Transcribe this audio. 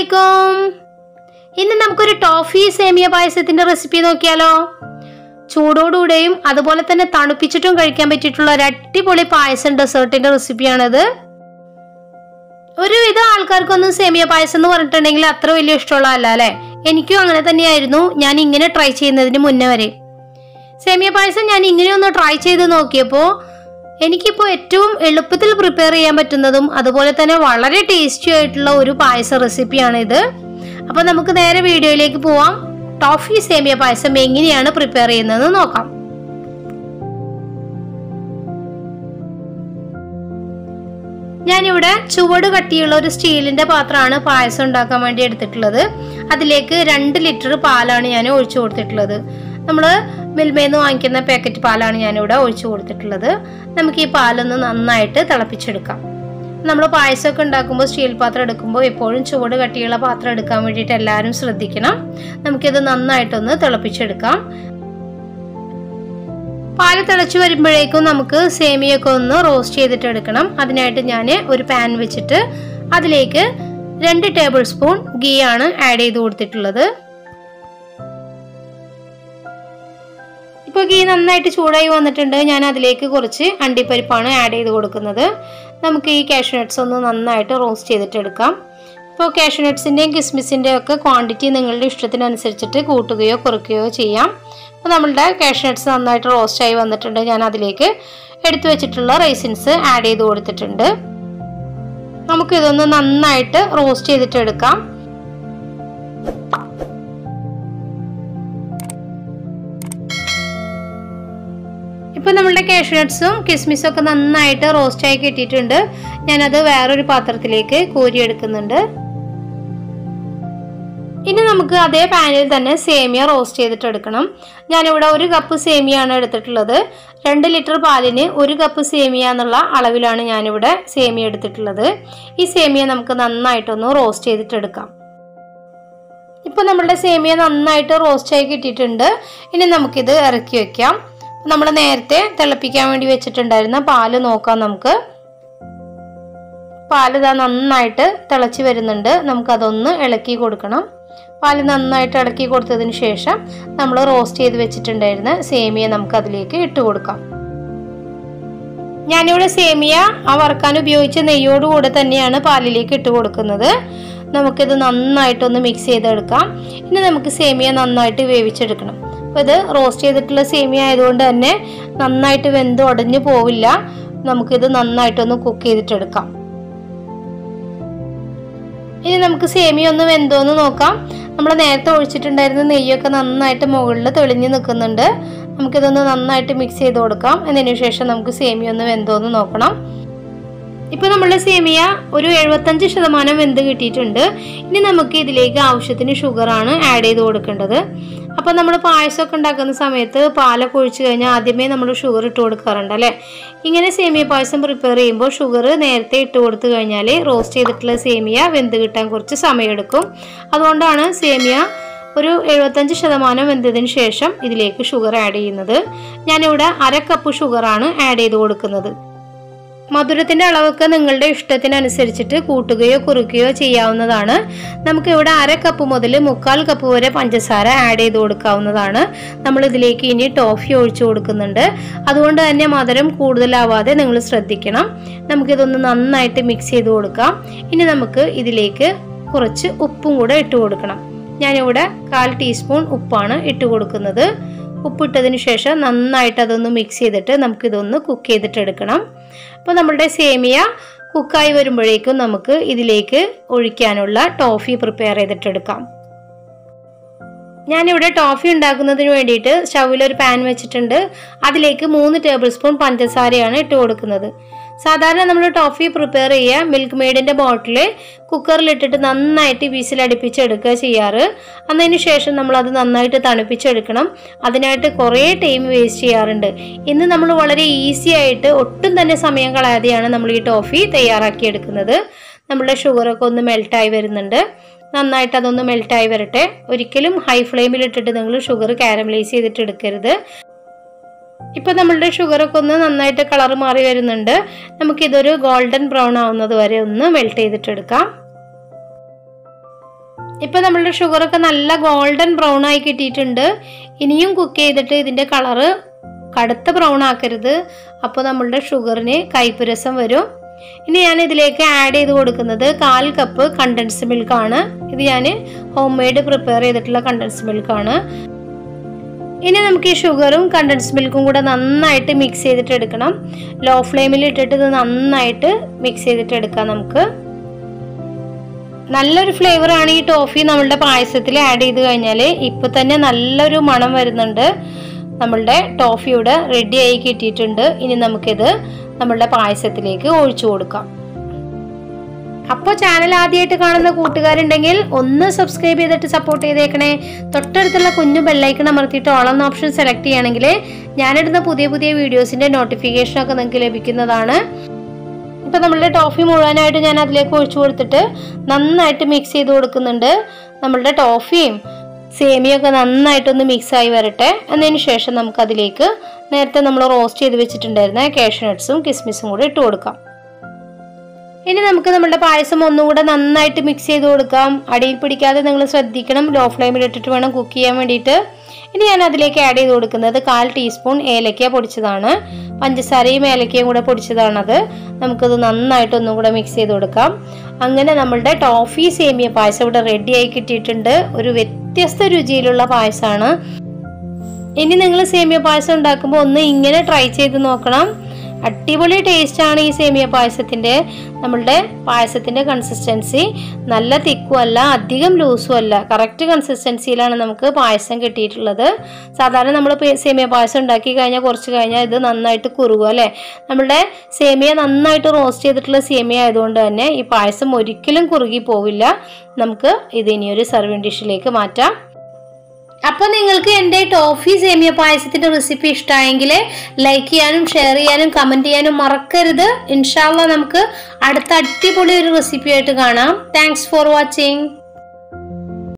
അലൈക്കും ഇന്ന് നമുക്കൊരു ടോഫി സേമിയ പായസത്തിന്റെ റെസിപ്പി നോക്കിയാലോ ചൂടോടുകൂടെയും അതുപോലെ തന്നെ തണുപ്പിച്ചിട്ടും കഴിക്കാൻ പറ്റിയിട്ടുള്ള ഒരു അടിപൊളി പായസം ഡെസേർട്ടിന്റെ റെസിപ്പിയാണിത് ഒരുവിധം ആൾക്കാർക്കൊന്നും സേമിയ പായസം എന്ന് പറഞ്ഞിട്ടുണ്ടെങ്കിൽ അത്ര വലിയ ഇഷ്ടമുള്ള അല്ല അല്ലേ എനിക്കും അങ്ങനെ തന്നെയായിരുന്നു ഞാൻ ഇങ്ങനെ ട്രൈ ചെയ്യുന്നതിന് മുന്നേ വരെ സേമിയ പായസം ഞാൻ ഇങ്ങനെ ഒന്ന് ട്രൈ ചെയ്ത് നോക്കിയപ്പോൾ എനിക്കിപ്പോൾ ഏറ്റവും എളുപ്പത്തിൽ പ്രിപ്പയർ ചെയ്യാൻ പറ്റുന്നതും അതുപോലെ തന്നെ വളരെ ടേസ്റ്റി ആയിട്ടുള്ള ഒരു പായസ റെസിപ്പിയാണിത് അപ്പോൾ നമുക്ക് നേരെ വീഡിയോയിലേക്ക് പോവാം ടോഫി സേമിയ പായസം എങ്ങനെയാണ് പ്രിപ്പയർ ചെയ്യുന്നതെന്ന് നോക്കാം ഞാനിവിടെ ചുവട് കട്ടിയുള്ള ഒരു സ്റ്റീലിന്റെ പാത്രമാണ് പായസം ഉണ്ടാക്കാൻ വേണ്ടി എടുത്തിട്ടുള്ളത് അതിലേക്ക് രണ്ട് ലിറ്റർ പാലാണ് ഞാൻ ഒഴിച്ചു കൊടുത്തിട്ടുള്ളത് നമ്മൾ മിൽമേന്ന് വാങ്ങിക്കുന്ന പാക്കറ്റ് പാലാണ് ഞാനിവിടെ ഒഴിച്ചു കൊടുത്തിട്ടുള്ളത് നമുക്ക് ഈ പാലൊന്ന് നന്നായിട്ട് തിളപ്പിച്ചെടുക്കാം നമ്മൾ പായസമൊക്കെ ഉണ്ടാക്കുമ്പോൾ സ്റ്റീൽ പാത്രം എടുക്കുമ്പോൾ എപ്പോഴും ചുവട് കട്ടിയുള്ള പാത്രം എടുക്കാൻ വേണ്ടിയിട്ട് എല്ലാവരും ശ്രദ്ധിക്കണം നമുക്കിത് നന്നായിട്ടൊന്ന് തിളപ്പിച്ചെടുക്കാം പാല് തിളച്ച് വരുമ്പോഴേക്കും നമുക്ക് സേമിയൊക്കെ ഒന്ന് റോസ്റ്റ് ചെയ്തിട്ട് എടുക്കണം അതിനായിട്ട് ഞാൻ ഒരു പാൻ വെച്ചിട്ട് അതിലേക്ക് രണ്ട് ടേബിൾ സ്പൂൺ ഗീ ആണ് ആഡ് ചെയ്ത് കൊടുത്തിട്ടുള്ളത് ഇപ്പോൾ ഗീ നന്നായിട്ട് ചൂടായി വന്നിട്ടുണ്ട് ഞാൻ അതിലേക്ക് കുറച്ച് അണ്ടിപ്പരിപ്പാണ് ആഡ് ചെയ്ത് കൊടുക്കുന്നത് നമുക്ക് ഈ കാഷ്യൂ നട്ട്സ് ഒന്ന് നന്നായിട്ട് റോസ്റ്റ് ചെയ്തിട്ടെടുക്കാം ഇപ്പോൾ കാഷ്യൂ നട്ട്സിൻ്റെയും കിസ്മിസിൻ്റെയും ഒക്കെ ക്വാണ്ടിറ്റി നിങ്ങളുടെ ഇഷ്ടത്തിനനുസരിച്ചിട്ട് കൂട്ടുകയോ കുറയ്ക്കുകയോ ചെയ്യാം അപ്പോൾ നമ്മളുടെ കാഷ്യൂ നട്ട്സ് നന്നായിട്ട് റോസ്റ്റ് ആയി വന്നിട്ടുണ്ട് ഞാൻ അതിലേക്ക് എടുത്തു വെച്ചിട്ടുള്ള റൈസിൻസ് ആഡ് ചെയ്ത് കൊടുത്തിട്ടുണ്ട് നമുക്കിതൊന്ന് നന്നായിട്ട് റോസ്റ്റ് ചെയ്തിട്ടെടുക്കാം ഇപ്പോൾ നമ്മളുടെ കാഷ്യൂ നട്ട്സും കിസ്മിസും ഒക്കെ നന്നായിട്ട് റോസ്റ്റായി കിട്ടിയിട്ടുണ്ട് ഞാനത് വേറൊരു പാത്രത്തിലേക്ക് കോരിയെടുക്കുന്നുണ്ട് ഇനി നമുക്ക് അതേ പാനിൽ തന്നെ സേമിയ റോസ്റ്റ് ചെയ്തിട്ട് എടുക്കണം ഞാനിവിടെ ഒരു കപ്പ് സേമിയാണ് എടുത്തിട്ടുള്ളത് രണ്ട് ലിറ്റർ പാലിന് ഒരു കപ്പ് സേമിയ എന്നുള്ള അളവിലാണ് ഞാനിവിടെ സേമിയ എടുത്തിട്ടുള്ളത് ഈ സേമിയ നമുക്ക് നന്നായിട്ടൊന്ന് റോസ്റ്റ് ചെയ്തിട്ടെടുക്കാം ഇപ്പോൾ നമ്മളുടെ സേമിയ നന്നായിട്ട് റോസ്റ്റായി കിട്ടിയിട്ടുണ്ട് ഇനി നമുക്കിത് ഇറക്കി വെക്കാം നമ്മൾ നേരത്തെ തിളപ്പിക്കാൻ വേണ്ടി വെച്ചിട്ടുണ്ടായിരുന്ന പാല് നോക്കാം നമുക്ക് പാല് ഇതാ നന്നായിട്ട് തിളച്ച് വരുന്നുണ്ട് നമുക്കതൊന്ന് ഇളക്കി കൊടുക്കണം പാല് നന്നായിട്ട് ഇളക്കി കൊടുത്തതിന് ശേഷം നമ്മൾ റോസ്റ്റ് ചെയ്ത് വെച്ചിട്ടുണ്ടായിരുന്ന സേമിയ നമുക്ക് അതിലേക്ക് ഇട്ട് കൊടുക്കാം ഞാനിവിടെ സേമിയ ആ വറുക്കാൻ ഉപയോഗിച്ച നെയ്യോടുകൂടെ തന്നെയാണ് പാലിലേക്ക് ഇട്ട് കൊടുക്കുന്നത് നമുക്കിത് നന്നായിട്ടൊന്ന് മിക്സ് ചെയ്തെടുക്കാം ഇനി നമുക്ക് സേമിയ നന്നായിട്ട് വേവിച്ചെടുക്കണം അപ്പോൾ ഇത് റോസ്റ്റ് ചെയ്തിട്ടുള്ള സേമിയ ആയതുകൊണ്ട് തന്നെ നന്നായിട്ട് വെന്ത് ഉടഞ്ഞു പോവില്ല നമുക്കിത് നന്നായിട്ടൊന്ന് കുക്ക് ചെയ്തിട്ടെടുക്കാം ഇനി നമുക്ക് സേമിയ ഒന്ന് വെന്തോന്ന് നോക്കാം നമ്മൾ നേരത്തെ ഒഴിച്ചിട്ടുണ്ടായിരുന്ന നെയ്യൊക്കെ നന്നായിട്ട് മുകളിൽ തെളിഞ്ഞ് നിൽക്കുന്നുണ്ട് നമുക്കിതൊന്ന് നന്നായിട്ട് മിക്സ് ചെയ്ത് കൊടുക്കാം അതിന് ശേഷം നമുക്ക് സേമിയ ഒന്ന് വെന്തോന്ന് നോക്കണം ഇപ്പോൾ നമ്മളുടെ സേമിയ ഒരു എഴുപത്തഞ്ച് ശതമാനം വെന്ത് കിട്ടിയിട്ടുണ്ട് ഇനി നമുക്ക് ഇതിലേക്ക് ആവശ്യത്തിന് ഷുഗറാണ് ആഡ് ചെയ്ത് കൊടുക്കേണ്ടത് അപ്പോൾ നമ്മൾ പായസമൊക്കെ ഉണ്ടാക്കുന്ന സമയത്ത് പാലൊക്കെ ഒഴിച്ച് കഴിഞ്ഞാൽ ആദ്യമേ നമ്മൾ ഷുഗർ ഇട്ട് കൊടുക്കാറുണ്ട് അല്ലേ ഇങ്ങനെ സേമിയ പായസം പ്രിപ്പയർ ചെയ്യുമ്പോൾ ഷുഗർ നേരത്തെ ഇട്ട് കൊടുത്തു കഴിഞ്ഞാൽ റോസ്റ്റ് ചെയ്തിട്ടുള്ള സേമിയ വെന്ത് കിട്ടാൻ കുറച്ച് സമയമെടുക്കും അതുകൊണ്ടാണ് സേമിയ ഒരു എഴുപത്തഞ്ച് ശതമാനം വെന്തതിന് ശേഷം ഇതിലേക്ക് ഷുഗർ ആഡ് ചെയ്യുന്നത് ഞാനിവിടെ അര കപ്പ് ഷുഗറാണ് ആഡ് ചെയ്ത് കൊടുക്കുന്നത് മധുരത്തിന്റെ അളവൊക്കെ നിങ്ങളുടെ ഇഷ്ടത്തിനനുസരിച്ചിട്ട് കൂട്ടുകയോ കുറുക്കുകയോ ചെയ്യാവുന്നതാണ് നമുക്ക് ഇവിടെ അര കപ്പ് മുതൽ മുക്കാൽ കപ്പ് വരെ പഞ്ചസാര ആഡ് ചെയ്ത് കൊടുക്കാവുന്നതാണ് നമ്മൾ ഇതിലേക്ക് ഇനി ടോഫി ഒഴിച്ചു കൊടുക്കുന്നുണ്ട് അതുകൊണ്ട് തന്നെ മധുരം കൂടുതലാവാതെ നിങ്ങൾ ശ്രദ്ധിക്കണം നമുക്കിതൊന്ന് നന്നായിട്ട് മിക്സ് ചെയ്ത് കൊടുക്കാം ഇനി നമുക്ക് ഇതിലേക്ക് കുറച്ച് ഉപ്പും കൂടെ ഇട്ട് കൊടുക്കണം ഞാനിവിടെ കാൽ ടീസ്പൂൺ ഉപ്പാണ് ഇട്ട് കൊടുക്കുന്നത് ഉപ്പിട്ടതിന് ശേഷം നന്നായിട്ട് അതൊന്ന് മിക്സ് ചെയ്തിട്ട് നമുക്കിതൊന്ന് കുക്ക് ചെയ്തിട്ടെടുക്കണം അപ്പോൾ നമ്മളുടെ സേമിയ കുക്കായി വരുമ്പോഴേക്കും നമുക്ക് ഇതിലേക്ക് ഒഴിക്കാനുള്ള ടോഫി പ്രിപ്പയർ ചെയ്തിട്ടെടുക്കാം ഞാനിവിടെ ടോഫി ഉണ്ടാക്കുന്നതിന് വേണ്ടിയിട്ട് സ്റ്റൗവിലൊരു പാൻ വെച്ചിട്ടുണ്ട് അതിലേക്ക് മൂന്ന് ടേബിൾ സ്പൂൺ പഞ്ചസാരയാണ് ഇട്ട് കൊടുക്കുന്നത് സാധാരണ നമ്മൾ ടോഫി പ്രിപ്പയർ ചെയ്യുക മിൽക്ക് മെയ്ഡിൻ്റെ ബോട്ടിൽ കുക്കറിലിട്ടിട്ട് നന്നായിട്ട് വിസിലടിപ്പിച്ചെടുക്കുക ചെയ്യാറ് അതിന് ശേഷം നമ്മൾ അത് നന്നായിട്ട് തണുപ്പിച്ചെടുക്കണം അതിനായിട്ട് കുറേ ടൈം വേസ്റ്റ് ചെയ്യാറുണ്ട് ഇന്ന് നമ്മൾ വളരെ ഈസി ആയിട്ട് ഒട്ടും തന്നെ സമയം കളയാതെയാണ് നമ്മൾ ഈ ടോഫി തയ്യാറാക്കിയെടുക്കുന്നത് നമ്മളുടെ ഷുഗറൊക്കെ ഒന്ന് മെൽട്ടായി വരുന്നുണ്ട് നന്നായിട്ട് അതൊന്ന് മെൽട്ടായി വരട്ടെ ഒരിക്കലും ഹൈ ഫ്ലെയിമിൽ ഇട്ടിട്ട് നിങ്ങൾ ഷുഗർ കാരമലൈസ് ചെയ്തിട്ട് എടുക്കരുത് ഇപ്പോൾ നമ്മളുടെ ഷുഗറൊക്കെ ഒന്ന് നന്നായിട്ട് കളർ മാറി വരുന്നുണ്ട് നമുക്കിതൊരു ഗോൾഡൻ ബ്രൗൺ ആവുന്നത് വരെ ഒന്ന് മെൽറ്റ് ചെയ്തിട്ടെടുക്കാം ഇപ്പം നമ്മളുടെ ഷുഗറൊക്കെ നല്ല ഗോൾഡൻ ബ്രൗൺ ആയി കിട്ടിയിട്ടുണ്ട് ഇനിയും കുക്ക് ചെയ്തിട്ട് ഇതിൻ്റെ കളറ് കടുത്ത ബ്രൗൺ ആക്കരുത് അപ്പോൾ നമ്മളുടെ ഷുഗറിന് കയ്പ്പ് രസം വരും ഇനി ഞാൻ ഇതിലേക്ക് ആഡ് ചെയ്ത് കൊടുക്കുന്നത് കാൽ കപ്പ് കണ്ടൻസ് മിൽക്കാണ് ഇത് ഞാൻ ഹോം മെയ്ഡ് പ്രിപ്പയർ ചെയ്തിട്ടുള്ള കണ്ടൻസ് മിൽക്കാണ് ഇനി നമുക്ക് ഈ ഷുഗറും കണ്ടൻസ് മിൽക്കും കൂടെ നന്നായിട്ട് മിക്സ് ചെയ്തിട്ട് എടുക്കണം ലോ ഫ്ലെയിമിൽ ഇട്ടിട്ട് ഇത് നന്നായിട്ട് മിക്സ് ചെയ്തിട്ട് എടുക്കാം നമുക്ക് നല്ലൊരു ഫ്ലേവർ ആണ് ഈ ടോഫി നമ്മളുടെ പായസത്തിൽ ആഡ് ചെയ്ത് കഴിഞ്ഞാൽ ഇപ്പൊ തന്നെ നല്ലൊരു മണം വരുന്നുണ്ട് നമ്മളുടെ ടോഫി ഇവിടെ റെഡി ആയി കിട്ടിയിട്ടുണ്ട് ഇനി നമുക്കിത് നമ്മളുടെ പായസത്തിലേക്ക് ഒഴിച്ചു കൊടുക്കാം അപ്പോൾ ചാനൽ ആദ്യമായിട്ട് കാണുന്ന കൂട്ടുകാരുണ്ടെങ്കിൽ ഒന്ന് സബ്സ്ക്രൈബ് ചെയ്തിട്ട് സപ്പോർട്ട് ചെയ്തേക്കണേ തൊട്ടടുത്തുള്ള കുഞ്ഞു ബെല്ലൈക്കൺ അമർത്തിയിട്ട് ഓൾ എന്ന ഓപ്ഷൻ സെലക്ട് ചെയ്യുകയാണെങ്കിൽ ഞാനിടുന്ന പുതിയ പുതിയ വീഡിയോസിന്റെ നോട്ടിഫിക്കേഷൻ ഒക്കെ നിങ്ങൾക്ക് ലഭിക്കുന്നതാണ് ഇപ്പൊ നമ്മളുടെ ടോഫി മുഴുവനായിട്ട് ഞാൻ അതിലേക്ക് ഒഴിച്ചു കൊടുത്തിട്ട് നന്നായിട്ട് മിക്സ് ചെയ്ത് കൊടുക്കുന്നുണ്ട് നമ്മളുടെ ടോഫിയും സേമിയൊക്കെ നന്നായിട്ടൊന്ന് മിക്സ് ആയി വരട്ടെ എന്നതിന് ശേഷം നമുക്ക് അതിലേക്ക് നേരത്തെ നമ്മൾ റോസ്റ്റ് ചെയ്ത് വെച്ചിട്ടുണ്ടായിരുന്ന കാഷ്നട്ട്സും കിസ്മിസും കൂടി ഇട്ട് കൊടുക്കാം ഇനി നമുക്ക് നമ്മുടെ പായസം ഒന്നുകൂടെ നന്നായിട്ട് മിക്സ് ചെയ്ത് കൊടുക്കാം അടിയിൽ പിടിക്കാതെ നിങ്ങൾ ശ്രദ്ധിക്കണം ലോ ഫ്ലെയിമിൽ ഇട്ടിട്ട് വേണം കുക്ക് ചെയ്യാൻ വേണ്ടിയിട്ട് ഇനി ഞാൻ അതിലേക്ക് ആഡ് ചെയ്ത് കൊടുക്കുന്നത് കാൽ ടീസ്പൂൺ ഏലക്ക പൊടിച്ചതാണ് പഞ്ചസാരയും ഏലക്കയും കൂടെ പൊടിച്ചതാണത് നമുക്കത് നന്നായിട്ട് ഒന്നും കൂടെ മിക്സ് ചെയ്ത് കൊടുക്കാം അങ്ങനെ നമ്മളുടെ ടോഫി സേമിയ പായസം ഇവിടെ റെഡി ആയി കിട്ടിയിട്ടുണ്ട് ഒരു വ്യത്യസ്ത രുചിയിലുള്ള പായസമാണ് ഇനി നിങ്ങൾ സേമിയ പായസം ഉണ്ടാക്കുമ്പോൾ ഒന്ന് ഇങ്ങനെ ട്രൈ ചെയ്ത് നോക്കണം അടിപൊളി ടേസ്റ്റ് ആണ് ഈ സേമിയ പായസത്തിന്റെ നമ്മളുടെ പായസത്തിന്റെ കൺസിസ്റ്റൻസി നല്ല തിക്കും അല്ല അധികം ലൂസും അല്ല കറക്റ്റ് കൺസിസ്റ്റൻസിയിലാണ് നമുക്ക് പായസം കിട്ടിയിട്ടുള്ളത് സാധാരണ നമ്മൾ സേമിയ പായസം ഉണ്ടാക്കി കഴിഞ്ഞാൽ കുറച്ച് കഴിഞ്ഞാൽ ഇത് നന്നായിട്ട് കുറുകും അല്ലേ നമ്മളുടെ സേമിയ നന്നായിട്ട് റോസ്റ്റ് ചെയ്തിട്ടുള്ള സേമിയ ആയതുകൊണ്ട് തന്നെ ഈ പായസം ഒരിക്കലും കുറുകി പോവില്ല നമുക്ക് ഇത് ഇനിയൊരു സർവിങ് ഡിഷിലേക്ക് മാറ്റാം അപ്പോൾ നിങ്ങൾക്ക് എൻ്റെ ടോഫി സേമിയ പായസത്തിൻ്റെ റെസിപ്പി ഇഷ്ടമായെങ്കിൽ ലൈക്ക് ചെയ്യാനും ഷെയർ ചെയ്യാനും കമൻറ്റ് ചെയ്യാനും മറക്കരുത് ഇൻഷാല്ല നമുക്ക് അടുത്ത അടിപൊളി ഒരു റെസിപ്പി ആയിട്ട് കാണാം താങ്ക്സ് ഫോർ വാച്ചിങ്